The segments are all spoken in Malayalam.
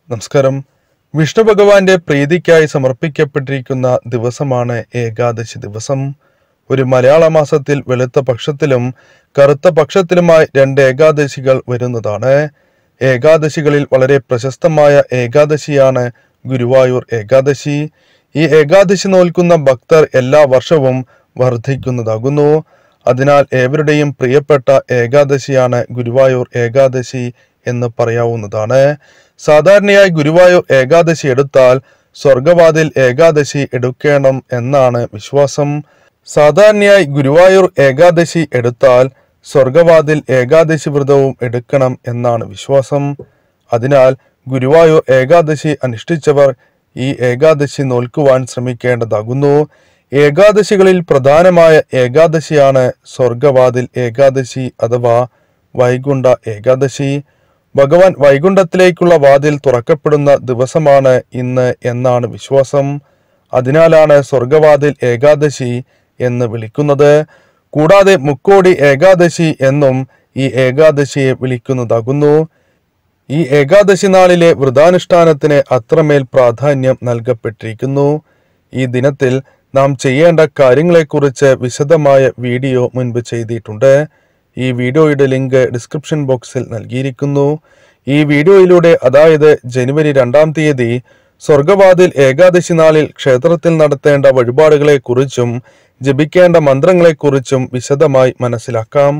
നമസ്കാരം വിഷ്ണു ഭഗവാന്റെ പ്രീതിക്കായി സമർപ്പിക്കപ്പെട്ടിരിക്കുന്ന ദിവസമാണ് ഏകാദശി ദിവസം ഒരു മലയാള മാസത്തിൽ വെളുത്ത പക്ഷത്തിലും കറുത്ത പക്ഷത്തിലുമായി രണ്ട് ഏകാദശികൾ വരുന്നതാണ് ഏകാദശികളിൽ വളരെ പ്രശസ്തമായ ഏകാദശിയാണ് ഗുരുവായൂർ ഏകാദശി ഈ ഏകാദശി നോൽക്കുന്ന ഭക്തർ എല്ലാ വർഷവും വർദ്ധിക്കുന്നതാകുന്നു അതിനാൽ ഏവരുടെയും പ്രിയപ്പെട്ട ഏകാദശിയാണ് ഗുരുവായൂർ ഏകാദശി എന്ന് പറയാവുന്നതാണ് സാധാരണയായി ഗുരുവായൂർ ഏകാദശി എടുത്താൽ സ്വർഗവാതിൽ ഏകാദശി എടുക്കണം എന്നാണ് വിശ്വാസം സാധാരണയായി ഗുരുവായൂർ ഏകാദശി എടുത്താൽ സ്വർഗവാതിൽ ഏകാദശി വ്രതവും എടുക്കണം എന്നാണ് വിശ്വാസം അതിനാൽ ഗുരുവായൂർ ഏകാദശി അനുഷ്ഠിച്ചവർ ഈ ഏകാദശി നോൽക്കുവാൻ ശ്രമിക്കേണ്ടതാകുന്നു ഏകാദശികളിൽ പ്രധാനമായ ഏകാദശിയാണ് സ്വർഗവാതിൽ ഏകാദശി അഥവാ വൈകുണ്ഠ ഏകാദശി ഭഗവാൻ വൈകുണ്ഠത്തിലേക്കുള്ള വാതിൽ തുറക്കപ്പെടുന്ന ദിവസമാണ് ഇന്ന് എന്നാണ് വിശ്വാസം അതിനാലാണ് സ്വർഗവാതിൽ ഏകാദശി എന്ന് വിളിക്കുന്നത് കൂടാതെ മുക്കോടി ഏകാദശി എന്നും ഈ ഏകാദശിയെ വിളിക്കുന്നതാകുന്നു ഈ ഏകാദശി നാളിലെ വ്രതാനുഷ്ഠാനത്തിന് അത്രമേൽ പ്രാധാന്യം നൽകപ്പെട്ടിരിക്കുന്നു ഈ ദിനത്തിൽ നാം ചെയ്യേണ്ട കാര്യങ്ങളെക്കുറിച്ച് വിശദമായ വീഡിയോ മുൻപ് ചെയ്തിട്ടുണ്ട് ഈ വീഡിയോയുടെ ലിങ്ക് ഡിസ്ക്രിപ്ഷൻ ബോക്സിൽ നൽകിയിരിക്കുന്നു ഈ വീഡിയോയിലൂടെ അതായത് ജനുവരി രണ്ടാം തീയതി സ്വർഗവാതിൽ ഏകാദശി നാളിൽ ക്ഷേത്രത്തിൽ നടത്തേണ്ട വഴിപാടുകളെക്കുറിച്ചും ജപിക്കേണ്ട മന്ത്രങ്ങളെക്കുറിച്ചും വിശദമായി മനസ്സിലാക്കാം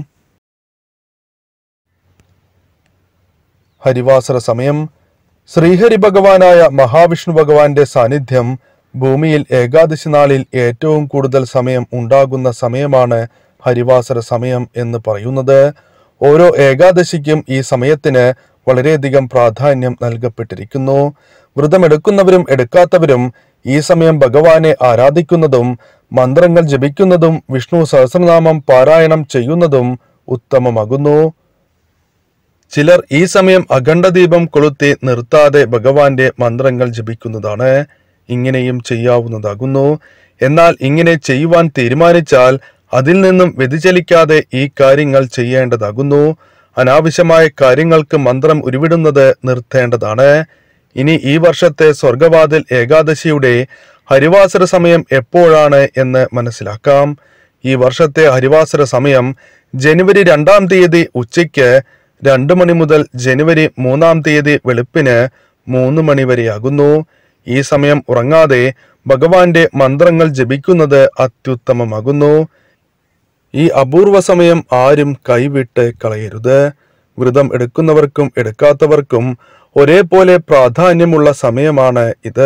ഹരിവാസര സമയം ശ്രീഹരി ഭഗവാനായ മഹാവിഷ്ണു ഭഗവാന്റെ സാന്നിധ്യം ഭൂമിയിൽ ഏകാദശി നാളിൽ ഏറ്റവും കൂടുതൽ സമയം ഉണ്ടാകുന്ന സമയമാണ് ഹരിവാസര സമയം എന്ന് പറയുന്നത് ഓരോ ഏകാദശിക്കും ഈ സമയത്തിന് വളരെയധികം പ്രാധാന്യം നൽകപ്പെട്ടിരിക്കുന്നു വ്രതമെടുക്കുന്നവരും എടുക്കാത്തവരും ഈ സമയം ഭഗവാനെ ആരാധിക്കുന്നതും മന്ത്രങ്ങൾ ജപിക്കുന്നതും വിഷ്ണു സഹസ്രനാമം പാരായണം ചെയ്യുന്നതും ഉത്തമമാകുന്നു ചിലർ ഈ സമയം അഖണ്ഡദീപം കൊളുത്തി നിർത്താതെ ഭഗവാന്റെ മന്ത്രങ്ങൾ ജപിക്കുന്നതാണ് ഇങ്ങനെയും ചെയ്യാവുന്നതാകുന്നു എന്നാൽ ഇങ്ങനെ ചെയ്യുവാൻ തീരുമാനിച്ചാൽ അതിൽ നിന്നും വ്യതിചലിക്കാതെ ഈ കാര്യങ്ങൾ ചെയ്യേണ്ടതാകുന്നു അനാവശ്യമായ കാര്യങ്ങൾക്ക് മന്ത്രം ഉരുവിടുന്നത് നിർത്തേണ്ടതാണ് ഇനി ഈ വർഷത്തെ സ്വർഗവാതിൽ ഏകാദശിയുടെ ഹരിവാസര സമയം എപ്പോഴാണ് എന്ന് മനസ്സിലാക്കാം ഈ വർഷത്തെ ഹരിവാസര സമയം ജനുവരി രണ്ടാം തീയതി ഉച്ചയ്ക്ക് രണ്ട് മണി മുതൽ ജനുവരി മൂന്നാം തീയതി വെളുപ്പിന് മൂന്ന് മണി വരെയാകുന്നു ഈ സമയം ഉറങ്ങാതെ ഭഗവാന്റെ മന്ത്രങ്ങൾ ജപിക്കുന്നത് അത്യുത്തമമാകുന്നു ഈ അപൂർവ സമയം ആരും കൈവിട്ട് കളയരുത് വ്രതം എടുക്കുന്നവർക്കും എടുക്കാത്തവർക്കും ഒരേപോലെ പ്രാധാന്യമുള്ള സമയമാണ് ഇത്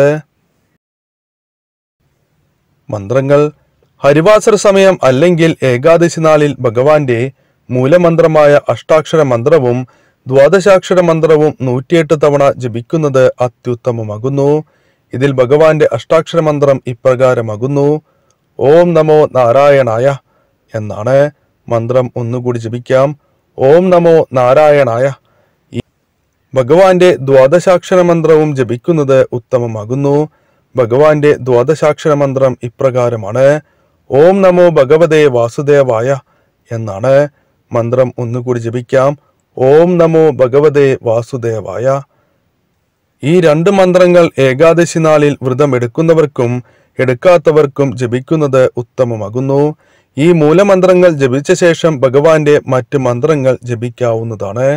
മന്ത്രങ്ങൾ ഹരിവാസര സമയം അല്ലെങ്കിൽ ഏകാദശി നാളിൽ ഭഗവാന്റെ മൂലമന്ത്രമായ അഷ്ടാക്ഷര മന്ത്രവും ദ്വാദശാക്ഷര മന്ത്രവും നൂറ്റിയെട്ട് തവണ ജപിക്കുന്നത് അത്യുത്തമമാകുന്നു ഇതിൽ ഭഗവാന്റെ അഷ്ടാക്ഷര മന്ത്രം ഇപ്രകാരമാകുന്നു ഓം നമോ നാരായണായ എന്നാണ് മന്ത്രം ഒന്നുകൂടി ജപിക്കാം ഓം നമോ നാരായണായ ഈ ഭഗവാന്റെ ദ്വാദശാക്ഷര മന്ത്രവും ജപിക്കുന്നത് ഉത്തമമാകുന്നു ഭഗവാന്റെ ദ്വാദശാക്ഷര മന്ത്രം ഇപ്രകാരമാണ് ഓം നമോ ഭഗവതേ വാസുദേവായ എന്നാണ് മന്ത്രം ഒന്നുകൂടി ജപിക്കാം ഓം നമോ ഭഗവതേ വാസുദേവായ ഈ രണ്ട് മന്ത്രങ്ങൾ ഏകാദശി നാളിൽ വ്രതം എടുക്കുന്നവർക്കും എടുക്കാത്തവർക്കും ജപിക്കുന്നത് ഉത്തമമാകുന്നു ഈ മൂലമന്ത്രങ്ങൾ ജപിച്ച ശേഷം ഭഗവാന്റെ മറ്റ് മന്ത്രങ്ങൾ ജപിക്കാവുന്നതാണ്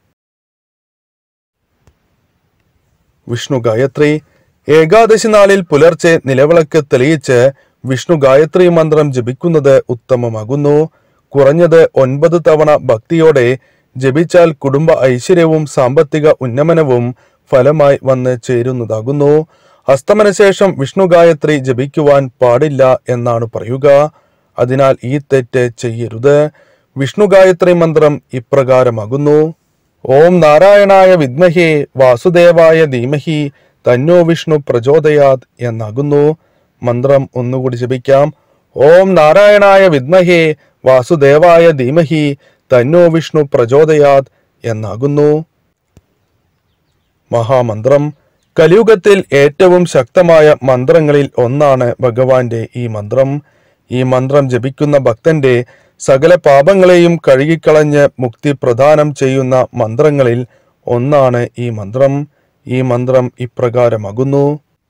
വിഷ്ണു ഗായത്രി ഏകാദശി നാളിൽ പുലർച്ചെ നിലവിളക്ക് തെളിയിച്ച് വിഷ്ണു ഗായത്രി മന്ത്രം ജപിക്കുന്നത് ഉത്തമമാകുന്നു കുറഞ്ഞത് ഒൻപത് തവണ ഭക്തിയോടെ ജപിച്ചാൽ കുടുംബ ഐശ്വര്യവും സാമ്പത്തിക ഉന്നമനവും ഫലമായി വന്ന് ചേരുന്നതാകുന്നു അസ്തമനശേഷം വിഷ്ണു ഗായത്രി ജപിക്കുവാൻ പാടില്ല എന്നാണ് പറയുക അതിനാൽ ഈ തെറ്റ് ചെയ്യരുത് വിഷ്ണു ഗായത്രി മന്ത്രം ഇപ്രകാരമാകുന്നു ഓം നാരായണായ വിദ്മഹേ വാസുദേവായ ധീമഹി തന്നോ വിഷ്ണു പ്രചോദയാത് എന്നാകുന്നു മന്ത്രം ഒന്നുകൂടി ജപിക്കാം ഓം നാരായണായ വിദ്മഹേ വാസുദേവായ ധീമഹി തന്നോ വിഷ്ണു പ്രചോദയാത് എന്നാകുന്നു മഹാമന്ത്രം കലിയുഗത്തിൽ ഏറ്റവും ശക്തമായ മന്ത്രങ്ങളിൽ ഒന്നാണ് ഭഗവാന്റെ ഈ മന്ത്രം ഈ മന്ത്രം ജപിക്കുന്ന ഭക്തന്റെ സകല പാപങ്ങളെയും കഴുകിക്കളഞ്ഞ് മുക്തി പ്രദാനം ചെയ്യുന്ന മന്ത്രങ്ങളിൽ ഒന്നാണ് ഈ മന്ത്രം ഈ മന്ത്രം ഇപ്രകാരമാകുന്നു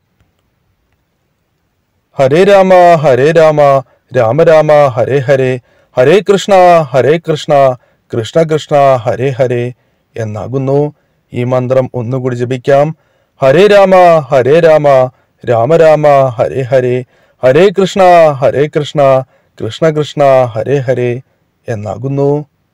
ഹരേ രാമ ഹരേ രാമ രാമ രാമ ഹരേ ഹരേ ഹരേ കൃഷ്ണ ഹരേ കൃഷ്ണ കൃഷ്ണ കൃഷ്ണ ഹരേ ഹരേ എന്നാകുന്നു ഈ മന്ത്രം ഒന്നുകൂടി ജപിക്കാം ഹരേ രാമ ഹരേ രാമ രാമ രാമ ഹരേ ഹരേ ഹരേ കൃഷ്ണ ഹരേ കൃഷ്ണ കൃഷ്ണ കൃഷ്ണ ഹരേ ഹരേ എന്നാകുന്നു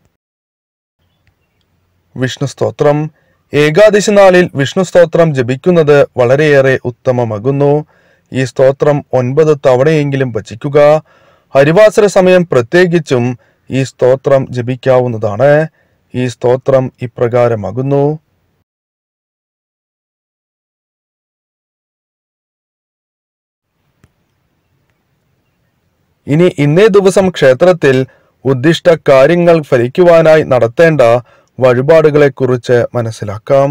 വിഷ്ണു സ്തോത്രം ഏകാദശി നാളിൽ വിഷ്ണു സ്തോത്രം ജപിക്കുന്നത് വളരെയേറെ ഉത്തമമാകുന്നു ഈ സ്തോത്രം ഒൻപത് തവണയെങ്കിലും ഭജിക്കുക ഹരിവാസര സമയം പ്രത്യേകിച്ചും ഈ സ്തോത്രം ജപിക്കാവുന്നതാണ് ഈ സ്തോത്രം ഇപ്രകാരമാകുന്നു ഇനി ഇന്നേ ദിവസം ക്ഷേത്രത്തിൽ ഉദ്ദിഷ്ട കാര്യങ്ങൾ ഫലിക്കുവാനായി നടത്തേണ്ട വഴിപാടുകളെക്കുറിച്ച് മനസ്സിലാക്കാം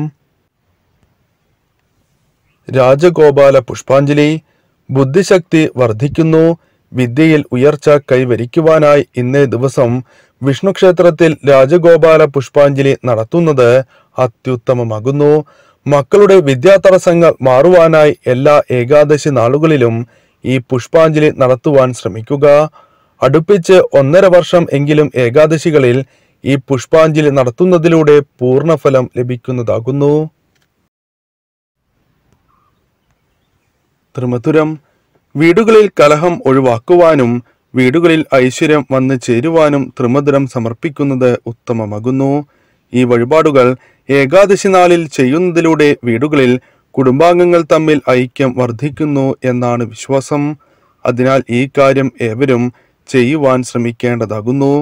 രാജഗോപാല പുഷ്പാഞ്ജലി ബുദ്ധിശക്തി വർദ്ധിക്കുന്നു വിദ്യയിൽ ഉയർച്ച കൈവരിക്കുവാനായി ഇന്നേ ദിവസം വിഷ്ണു ക്ഷേത്രത്തിൽ രാജഗോപാല പുഷ്പാഞ്ജലി നടത്തുന്നത് അത്യുത്തമമാകുന്നു മക്കളുടെ വിദ്യാതടസ്സങ്ങൾ മാറുവാനായി എല്ലാ ഏകാദശി നാളുകളിലും ഈ പുഷ്പാഞ്ജലി നടത്തുവാൻ ശ്രമിക്കുക അടുപ്പിച്ച് ഒന്നര വർഷം എങ്കിലും ഏകാദശികളിൽ ഈ പുഷ്പാഞ്ജലി നടത്തുന്നതിലൂടെ പൂർണ്ണഫലം ലഭിക്കുന്നതാകുന്നു ത്രിമധുരം വീടുകളിൽ കലഹം ഒഴിവാക്കുവാനും വീടുകളിൽ ഐശ്വര്യം വന്നു ചേരുവാനും ത്രിമധുരം സമർപ്പിക്കുന്നത് ഉത്തമമാകുന്നു ഈ വഴിപാടുകൾ ഏകാദശി നാളിൽ ചെയ്യുന്നതിലൂടെ വീടുകളിൽ കുടുംബാംഗങ്ങൾ തമ്മിൽ ഐക്യം വർദ്ധിക്കുന്നു എന്നാണ് വിശ്വാസം അതിനാൽ ഈ കാര്യം ഏവരും ചെയ്യുവാൻ ശ്രമിക്കേണ്ടതാകുന്നു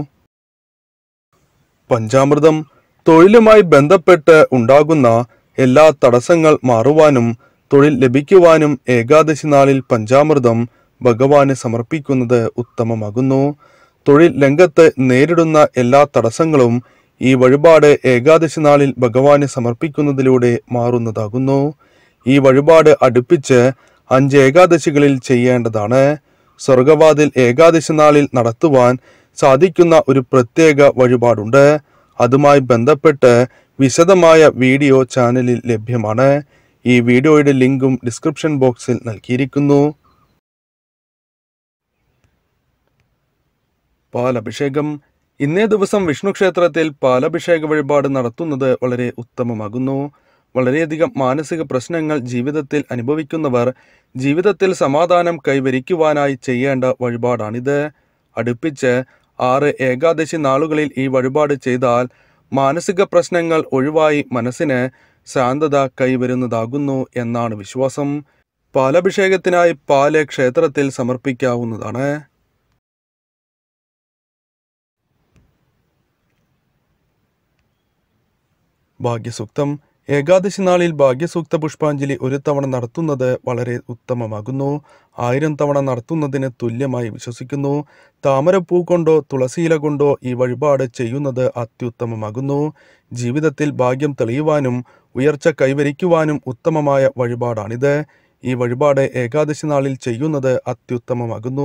പഞ്ചാമൃതം തൊഴിലുമായി ബന്ധപ്പെട്ട് ഉണ്ടാകുന്ന എല്ലാ തടസ്സങ്ങൾ മാറുവാനും തൊഴിൽ ലഭിക്കുവാനും ഏകാദശി നാളിൽ പഞ്ചാമൃതം ഭഗവാന് സമർപ്പിക്കുന്നത് ഉത്തമമാകുന്നു തൊഴിൽ രംഗത്ത് നേരിടുന്ന എല്ലാ തടസ്സങ്ങളും ഈ വഴിപാട് ഏകാദശി നാളിൽ ഭഗവാന് സമർപ്പിക്കുന്നതിലൂടെ മാറുന്നതാകുന്നു ഈ വഴിപാട് അടുപ്പിച്ച് അഞ്ച് ഏകാദശികളിൽ ചെയ്യേണ്ടതാണ് സ്വർഗവാതിൽ ഏകാദശി നാളിൽ നടത്തുവാൻ സാധിക്കുന്ന ഒരു പ്രത്യേക വഴിപാടുണ്ട് അതുമായി ബന്ധപ്പെട്ട് വിശദമായ വീഡിയോ ചാനലിൽ ലഭ്യമാണ് ഈ വീഡിയോയുടെ ലിങ്കും ഡിസ്ക്രിപ്ഷൻ ബോക്സിൽ നൽകിയിരിക്കുന്നു പാലഭിഷേകം ഇന്നേ ദിവസം വിഷ്ണു ക്ഷേത്രത്തിൽ പാലഭിഷേക വഴിപാട് നടത്തുന്നത് വളരെ ഉത്തമമാകുന്നു വളരെയധികം മാനസിക പ്രശ്നങ്ങൾ ജീവിതത്തിൽ അനുഭവിക്കുന്നവർ ജീവിതത്തിൽ സമാധാനം കൈവരിക്കുവാനായി ചെയ്യേണ്ട വഴിപാടാണിത് അടുപ്പിച്ച് ആറ് ഏകാദശി നാളുകളിൽ ഈ വഴിപാട് ചെയ്താൽ മാനസിക പ്രശ്നങ്ങൾ ഒഴിവായി മനസ്സിന് ശാന്തത കൈവരുന്നതാകുന്നു എന്നാണ് വിശ്വാസം പാലഭിഷേകത്തിനായി പാല് ക്ഷേത്രത്തിൽ സമർപ്പിക്കാവുന്നതാണ് ഭാഗ്യസൂക്തം ഏകാദശി നാളിൽ ഭാഗ്യസൂക്ത പുഷ്പാഞ്ജലി ഒരു തവണ നടത്തുന്നത് വളരെ ഉത്തമമാകുന്നു ആയിരം തവണ നടത്തുന്നതിന് തുല്യമായി വിശ്വസിക്കുന്നു താമരപ്പൂ കൊണ്ടോ തുളസിയില കൊണ്ടോ ഈ വഴിപാട് ചെയ്യുന്നത് അത്യുത്തമമാകുന്നു ജീവിതത്തിൽ ഭാഗ്യം തെളിയുവാനും ഉയർച്ച കൈവരിക്കുവാനും ഉത്തമമായ വഴിപാടാണിത് ഈ വഴിപാട് ഏകാദശി നാളിൽ ചെയ്യുന്നത് അത്യുത്തമമാകുന്നു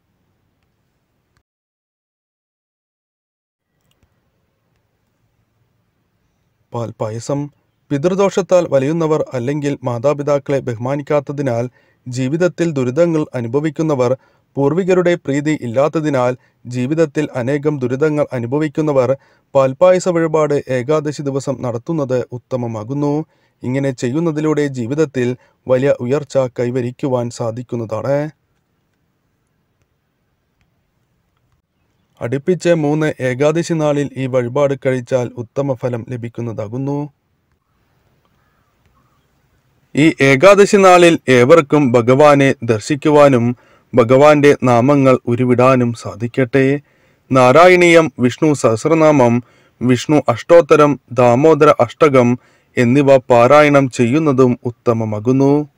പാൽപായസം പിതൃദോഷത്താൽ വലയുന്നവർ അല്ലെങ്കിൽ മാതാപിതാക്കളെ ബഹുമാനിക്കാത്തതിനാൽ ജീവിതത്തിൽ ദുരിതങ്ങൾ അനുഭവിക്കുന്നവർ പൂർവികരുടെ പ്രീതി ഇല്ലാത്തതിനാൽ ജീവിതത്തിൽ അനേകം ദുരിതങ്ങൾ അനുഭവിക്കുന്നവർ പാൽപായസ വഴിപാട് ഏകാദശി ദിവസം നടത്തുന്നത് ഉത്തമമാകുന്നു ഇങ്ങനെ ചെയ്യുന്നതിലൂടെ ജീവിതത്തിൽ വലിയ ഉയർച്ച കൈവരിക്കുവാൻ സാധിക്കുന്നതാണ് അടുപ്പിച്ച് മൂന്ന് ഏകാദശി നാളിൽ ഈ വഴിപാട് കഴിച്ചാൽ ഉത്തമ ഫലം ലഭിക്കുന്നതാകുന്നു ഈ ഏകാദശി നാളിൽ ഏവർക്കും ഭഗവാനെ ദർശിക്കുവാനും ഭഗവാന്റെ നാമങ്ങൾ ഉരുവിടാനും സാധിക്കട്ടെ നാരായണീയം വിഷ്ണു സഹസ്രനാമം വിഷ്ണു അഷ്ടോത്തരം ദാമോദര അഷ്ടകം എന്നിവ പാരായണം ചെയ്യുന്നതും ഉത്തമമാകുന്നു